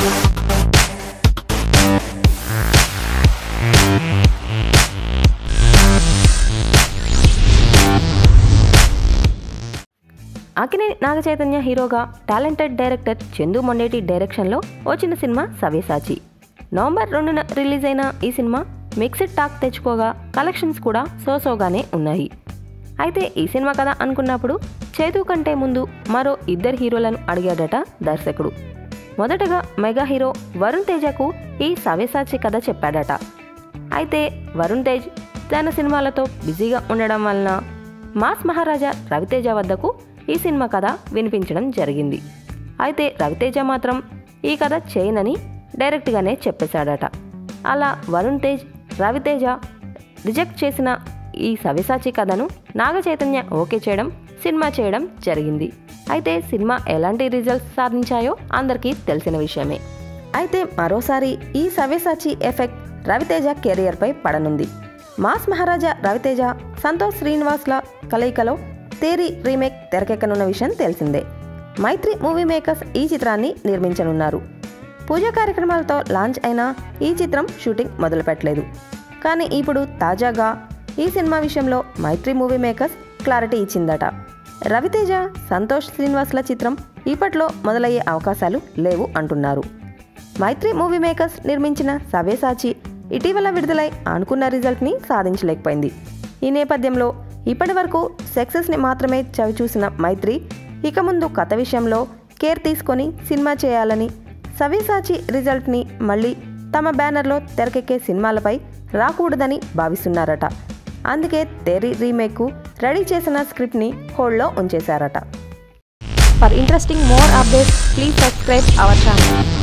అకినేని నాగ చైతన్య హీరోగా talented director Chandu Mondeti డైరెక్షన్లో వచ్చిన సినిమా సవ్యసాచి నవంబర్ రెండున రిలీజ్ అయిన ఈ సినిమా మిక్స్డ్ టాక్ తెచ్చుకోగా కలెక్షన్స్ కూడా సోసోగానే ఉన్నాయి అయితే ఈ సినిమా కథ అనుకున్నప్పుడు చేతు కంటే ముందు మరో ఇద్దరు హీరోలను అడిగాడట దర్శకుడు మొదటగా మెగా హీరో వరుణ్ తేజకు ఈ సవ్యసాచి కథ చెప్పాడట అయితే వరుణ్ తేజ్ తన సినిమాలతో బిజీగా ఉండడం వలన మాస్ మహారాజా రవితేజ వద్దకు ఈ సినిమా కథ వినిపించడం జరిగింది అయితే రవితేజ మాత్రం ఈ కథ చేయనని డైరెక్ట్గానే చెప్పేశాడట అలా వరుణ్ తేజ్ రవితేజ రిజెక్ట్ చేసిన ఈ సవిసాచి కథను నాగ చైతన్య ఓకే చేయడం సినిమా చేయడం జరిగింది అయితే సినిమా ఎలాంటి రిజల్ట్స్ సాధించాయో అందరికీ తెలిసిన విషయమే అయితే మరోసారి ఈ సవ్యసాచి ఎఫెక్ట్ రవితేజ కెరియర్పై పడనుంది మాస్ మహారాజా రవితేజ సంతోష్ శ్రీనివాస్ల కలయికలో తేరి రీమేక్ తెరకెక్కనున్న విషయం తెలిసిందే మైత్రి మూవీ మేకర్స్ ఈ చిత్రాన్ని నిర్మించనున్నారు పూజా కార్యక్రమాలతో లాంచ్ అయిన ఈ చిత్రం షూటింగ్ మొదలుపెట్టలేదు కానీ ఇప్పుడు తాజాగా ఈ సినిమా విషయంలో మైత్రి మూవీ మేకర్స్ క్లారిటీ ఇచ్చిందట రవితేజ సంతోష్ శ్రీనివాస్ల చిత్రం ఇప్పట్లో మొదలయ్యే అవకాశాలు లేవు అంటున్నారు మైత్రి మూవీ మేకర్స్ నిర్మించిన సవ్యసాచి ఇటీవల విడుదలై అనుకున్న రిజల్ట్ని సాధించలేకపోయింది ఈ నేపథ్యంలో ఇప్పటి వరకు సక్సెస్ని మాత్రమే చవిచూసిన మైత్రి ఇక ముందు కథ విషయంలో కేర్ తీసుకొని సినిమా చేయాలని సవ్యసాచి రిజల్ట్ని మళ్ళీ తమ బ్యానర్లో తెరకెక్కే సినిమాలపై రాకూడదని భావిస్తున్నారట అందుకే తెరీ రీమేక్కు రెడీ చేసిన స్క్రిప్ట్ని హోల్డ్లో ఉంచేశారట For interesting more updates, please subscribe our channel.